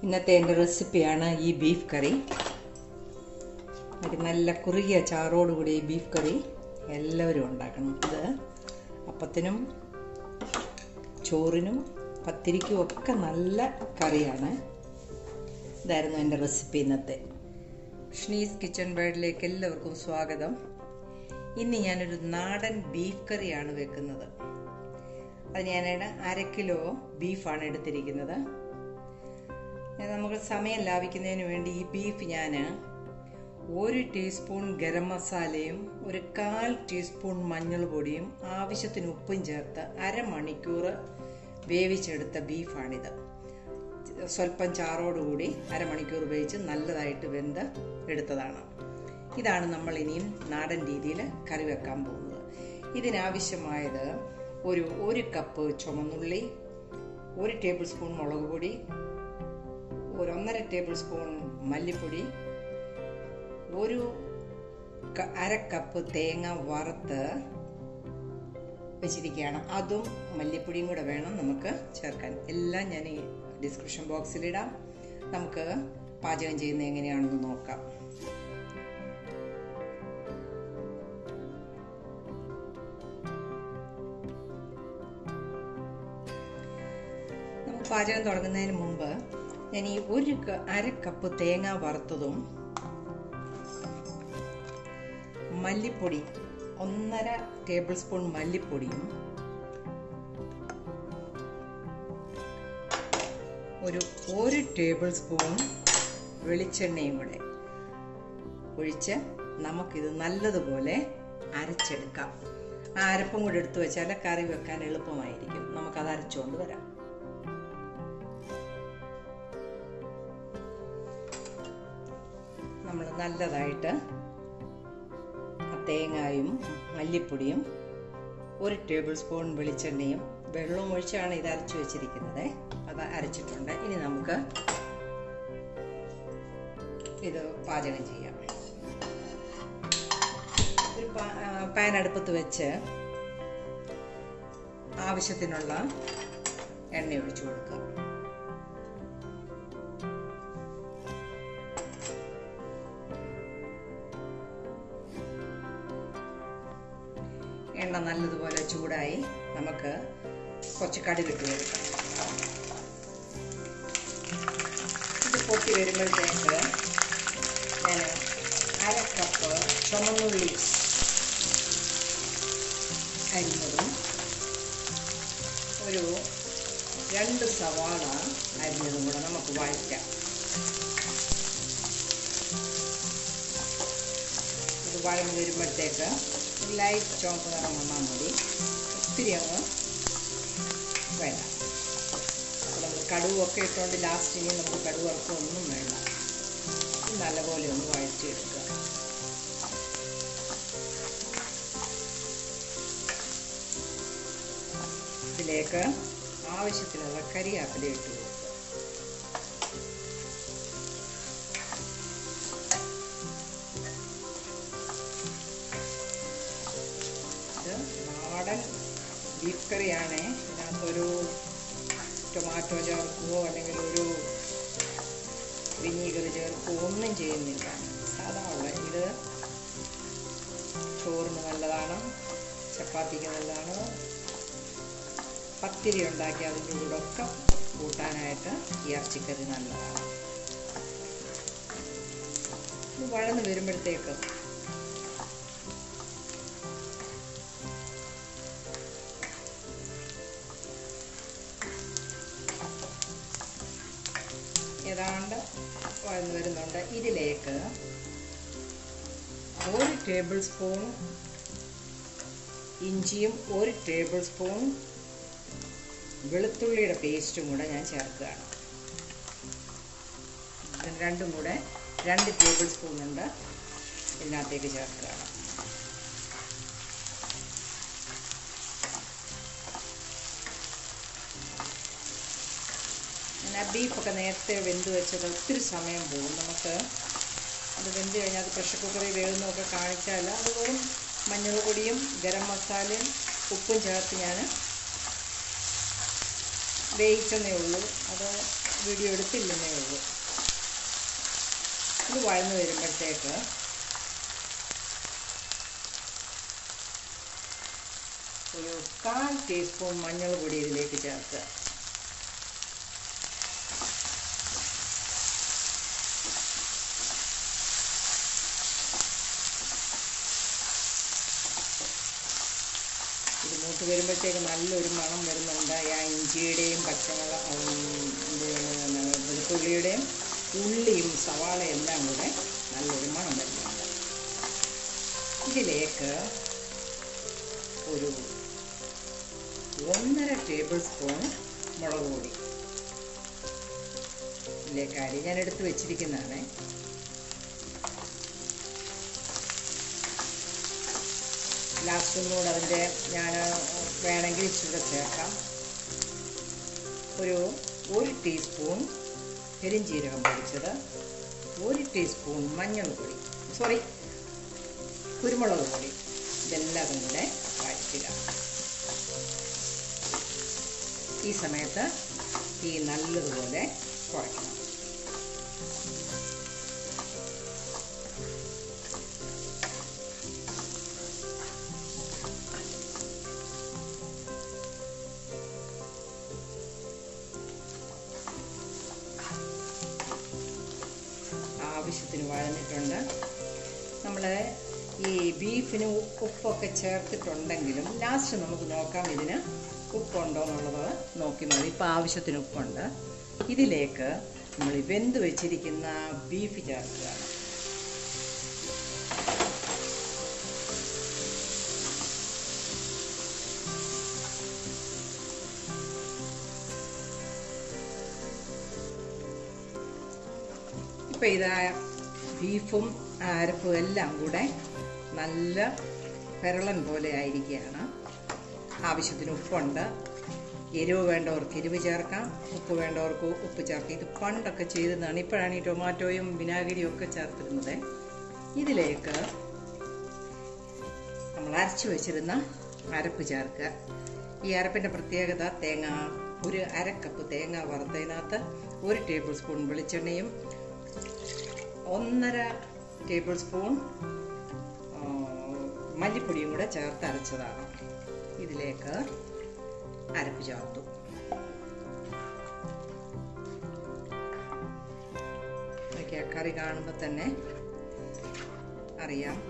ഇന്നത്തെ എൻ്റെ റെസിപ്പിയാണ് ഈ ബീഫ് കറി ഒരു നല്ല കുറുകിയ ചാറോടുകൂടി ഈ ബീഫ് കറി എല്ലാവരും ഉണ്ടാക്കണം ഇത് അപ്പത്തിനും ചോറിനും പത്തിരിക്കും ഒക്കെ നല്ല കറിയാണ് ഇതായിരുന്നു എൻ്റെ റെസിപ്പി ഇന്നത്തെ ഷ്ണീസ് കിച്ചൺ വേർഡിലേക്ക് എല്ലാവർക്കും സ്വാഗതം ഇന്ന് ഞാനൊരു നാടൻ ബീഫ് കറിയാണ് വെക്കുന്നത് അത് ഞാൻ അര കിലോ ബീഫാണ് എടുത്തിരിക്കുന്നത് ഞാൻ നമുക്ക് സമയം ലാഭിക്കുന്നതിന് വേണ്ടി ഈ ബീഫ് ഞാൻ ഒരു ടീസ്പൂൺ ഗരം മസാലയും ഒരു കാൽ ടീസ്പൂൺ മഞ്ഞൾ പൊടിയും ആവശ്യത്തിന് ഉപ്പും ചേർത്ത് അരമണിക്കൂർ വേവിച്ചെടുത്ത ബീഫാണിത് സ്വല്പം ചാറോടുകൂടി അരമണിക്കൂർ വേവിച്ച് നല്ലതായിട്ട് വെന്ത് എടുത്തതാണ് ഇതാണ് നമ്മൾ ഇനിയും നാടൻ രീതിയിൽ കറി വെക്കാൻ പോകുന്നത് ഇതിനാവശ്യമായത് ഒരു ഒരു കപ്പ് ചുമന്നുള്ളി ഒരു ടേബിൾ സ്പൂൺ മുളക് പൊടി ഒരു ഒന്നര ടേബിൾ സ്പൂൺ മല്ലിപ്പൊടി ഒരു അര കപ്പ് തേങ്ങ വറുത്ത് വെച്ചിരിക്കുകയാണ് അതും മല്ലിപ്പൊടിയും കൂടെ വേണം നമുക്ക് ചേർക്കാൻ എല്ലാം ഞാൻ ഈ ഡിസ്ക്രിപ്ഷൻ ബോക്സിലിടാം നമുക്ക് പാചകം ചെയ്യുന്നത് എങ്ങനെയാണെന്ന് നോക്കാം നമുക്ക് പാചകം തുടങ്ങുന്നതിന് മുമ്പ് ഞാൻ ഈ ഒരു അര കപ്പ് തേങ്ങ വറുത്തതും മല്ലിപ്പൊടി ഒന്നര ടേബിൾ സ്പൂൺ മല്ലിപ്പൊടിയും ഒരു ഒരു ടേബിൾ സ്പൂൺ വെളിച്ചെണ്ണയും കൂടെ ഒഴിച്ച് നമുക്കിത് നല്ലതുപോലെ അരച്ചെടുക്കാം ആ അരപ്പും കൂടെ എടുത്തു വെച്ചാൽ കറി വെക്കാൻ എളുപ്പമായിരിക്കും നമുക്കത് അരച്ചുകൊണ്ട് വരാം നമ്മൾ നല്ലതായിട്ട് തേങ്ങായും മല്ലിപ്പൊടിയും ഒരു ടേബിൾ സ്പൂൺ വെളിച്ചെണ്ണയും വെള്ളവും ഒഴിച്ചാണ് ഇത് അരച്ചു വെച്ചിരിക്കുന്നത് അത് അരച്ചിട്ടുണ്ട് ഇനി നമുക്ക് ഇത് പാചകം ചെയ്യാം ഒരു പാൻ അടുപ്പത്ത് വെച്ച് ആവശ്യത്തിനുള്ള എണ്ണ ഒഴിച്ചു കൊടുക്കുക എണ്ണ നല്ലതുപോലെ ചൂടായി നമുക്ക് കുറച്ച് കടുക് ഇട്ട് കൊടുക്കാം ഇത് പൊട്ടി വരുമ്പോഴത്തേക്ക് ഞാൻ അര കപ്പ് ചുമന്നുള്ളി അരിഞ്ഞതും ഒരു രണ്ട് സവാള അരിഞ്ഞതും കൂടെ നമുക്ക് വഴറ്റാം ഇത് വഴന്ന് വരുമ്പോഴത്തേക്ക് ലൈറ്റ് ചുവപ്പ് നിറം വന്നാൽ മതി ഒത്തിരി അങ്ങ് വേണ്ട അപ്പോൾ നമ്മൾ കടുവൊക്കെ ഇട്ടുകൊണ്ട് ലാസ്റ്റ് ഇനി നമുക്ക് കടുവ് ഇറക്കൊന്നും വേണ്ട നല്ലപോലെ ഒന്ന് വഴറ്റിയെടുക്കുക ഇതിലേക്ക് ആവശ്യത്തിനുള്ള കരിയാപ്പില ഇട്ട് കൊടുക്കുക നാടൻ ബീഫ് കറിയാണ് ഇതിനകത്തൊരു ടൊമാറ്റോ ചേർക്കുകയോ അല്ലെങ്കിൽ ഒരു വിനീഗർ ചേർക്കുകയോ ഒന്നും ചെയ്യുന്നില്ല സാധാ ഉള്ള ഇത് ചോറിന് നല്ലതാണ് ചപ്പാത്തിക്ക് നല്ലതാണ് പത്തിരി ഉണ്ടാക്കി അതിൻ്റെ കൂടെ ഒക്കെ കൂട്ടാനായിട്ട് ഈ ഇറച്ചിക്കറി നല്ലതാണ് ഇത് വഴന്ന് വരുമ്പോഴത്തേക്ക് ഏതാണ്ട് വഴന്ന് വരുന്നുണ്ട് ഇതിലേക്ക് ഒരു ടേബിൾ സ്പൂൺ ഇഞ്ചിയും ഒരു ടേബിൾ സ്പൂൺ വെളുത്തുള്ളിയുടെ പേസ്റ്റും കൂടെ ഞാൻ ചേർക്കുകയാണ് രണ്ടും കൂടെ രണ്ട് ടേബിൾ സ്പൂൺ ഉണ്ട് ഇതിനകത്തേക്ക് ചേർക്കുകയാണ് ഞാൻ ആ ബീഫൊക്കെ നേരത്തെ വെന്ത് വെച്ചത് ഒത്തിരി സമയം പോകും നമുക്ക് അത് വെന്ത് കഴിഞ്ഞാൽ അത് പ്രഷർ കുക്കറിൽ വേകുന്നതൊക്കെ കാണിച്ചാൽ അത് വെറും മഞ്ഞൾ പൊടിയും ഗരം മസാലയും ഉപ്പും ചേർത്ത് ഞാൻ വേവിച്ചെന്നേ ഉള്ളൂ അത് വീഡിയോ എടുത്തില്ലെന്നേ ഉള്ളൂ ഇത് വഴന്ന് വരുമ്പോഴത്തേക്ക് ഒരു കാൽ ടീസ്പൂൺ മഞ്ഞൾ പൊടി ഇതിലേക്ക് ചേർക്കുക ഇത് മൂത്ത് വരുമ്പോഴത്തേക്ക് നല്ലൊരു മണം വരുന്നുണ്ട് ആ ഇഞ്ചിയുടെയും പച്ചമുളക് വെളുത്തുള്ളിയുടെയും ഉള്ളിയും സവാളയും എല്ലാം കൂടെ നല്ലൊരു മണം വരുന്നുണ്ട് ഇതിലേക്ക് ഒരു ഒന്നര ടേബിൾ സ്പൂൺ മുളക് പൊടി ഇതിലേക്ക് ആഡ് ഞാൻ എടുത്ത് വെച്ചിരിക്കുന്നതാണ് ലാസ്റ്റ് ഒന്നുകൂടെ അതിൻ്റെ ഞാൻ വേണമെങ്കിൽ ഇച്ചിരി ചേർക്കാം ഒരു ഒരു ടീസ്പൂൺ പെരിഞ്ചീരകം പൊടിച്ചത് ഒരു ടീസ്പൂൺ മഞ്ഞൾപ്പൊടി സോറി കുരുമുളക് പൊടി ഇതെല്ലാം കൂടെ വഴറ്റുക ഈ സമയത്ത് തീ നല്ലതുപോലെ കുറയ്ക്കണം ആവശ്യത്തിന് വഴന്നിട്ടുണ്ട് നമ്മൾ ഈ ബീഫിന് ഉപ്പൊക്കെ ചേർത്തിട്ടുണ്ടെങ്കിലും ലാസ്റ്റ് നമുക്ക് നോക്കാം ഇതിന് ഉപ്പുണ്ടോ എന്നുള്ളത് നോക്കി മതി ഇപ്പം ആവശ്യത്തിന് ഉപ്പുണ്ട് ഇതിലേക്ക് നമ്മൾ വെന്ത് വെച്ചിരിക്കുന്ന ബീഫ് ചേർക്കുക ഇപ്പം ഇതാ ബീഫും അരപ്പും എല്ലാം കൂടെ നല്ല പെരളൻ പോലെ ആയിരിക്കുകയാണ് ആവശ്യത്തിന് ഉപ്പുണ്ട് എരിവ് വേണ്ടവർക്ക് എരിവ് ചേർക്കാം ഉപ്പ് വേണ്ടവർക്ക് ഉപ്പ് ചേർക്കാം ഇത് പണ്ടൊക്കെ ചെയ്തതാണ് ഇപ്പോഴാണ് ഈ ടൊമാറ്റോയും വിനാഗിരിയും ഒക്കെ ചേർത്തിരുന്നത് ഇതിലേക്ക് നമ്മൾ അരച്ചു വെച്ചിരുന്ന അരപ്പ് ചേർക്കുക ഈ അരപ്പിൻ്റെ പ്രത്യേകത തേങ്ങ ഒരു അരക്കപ്പ് തേങ്ങ വറുത്തതിനകത്ത് ഒരു ടേബിൾ സ്പൂൺ വെളിച്ചെണ്ണയും ഒന്നര ടേബിൾ സ്പൂൺ മല്ലിപ്പൊടിയും കൂടെ ചേർത്ത് അരച്ചതാണ് ഇതിലേക്ക് അരപ്പ് ചേർത്തു ഓക്കെ കറി കാണുമ്പോൾ തന്നെ അറിയാം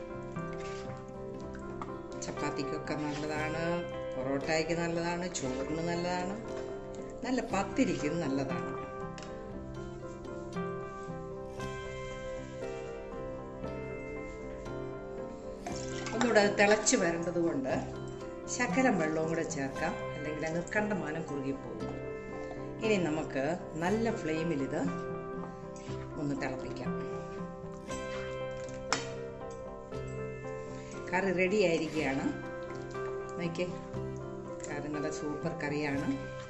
ചപ്പാത്തിക്കൊക്കെ നല്ലതാണ് പൊറോട്ടയ്ക്ക് നല്ലതാണ് ചോറിന് നല്ലതാണ് നല്ല പത്തിരിക്കും നല്ലതാണ് ഒന്നുകൂടെ അത് തിളച്ച് വരേണ്ടത് കൊണ്ട് ശകലം വെള്ളവും കൂടെ ചേർക്കാം അല്ലെങ്കിൽ അങ്ങ് കണ്ടമാനം കുറുകിപ്പോകും ഇനി നമുക്ക് നല്ല ഫ്ലെയിമിൽ ഇത് ഒന്ന് തിളപ്പിക്കാം കറി റെഡി ആയിരിക്കുകയാണ് നോക്കിയേ കറി നല്ല സൂപ്പർ കറിയാണ്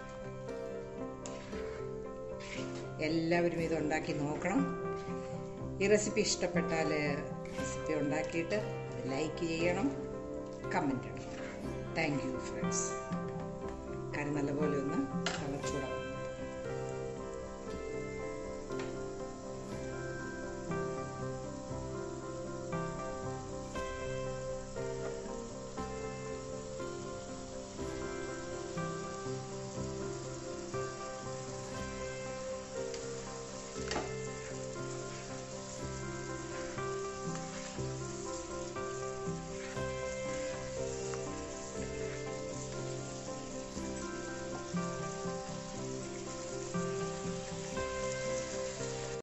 എല്ലാവരും ഇത് ഉണ്ടാക്കി നോക്കണം ഈ റെസിപ്പി ഇഷ്ടപ്പെട്ടാൽ റെസിപ്പി ഉണ്ടാക്കിയിട്ട് ലൈക്ക് ചെയ്യണം കമൻ്റ് ഇടണം താങ്ക് യു ഫ്രണ്ട്സ് കറി നല്ലപോലെ ഒന്ന്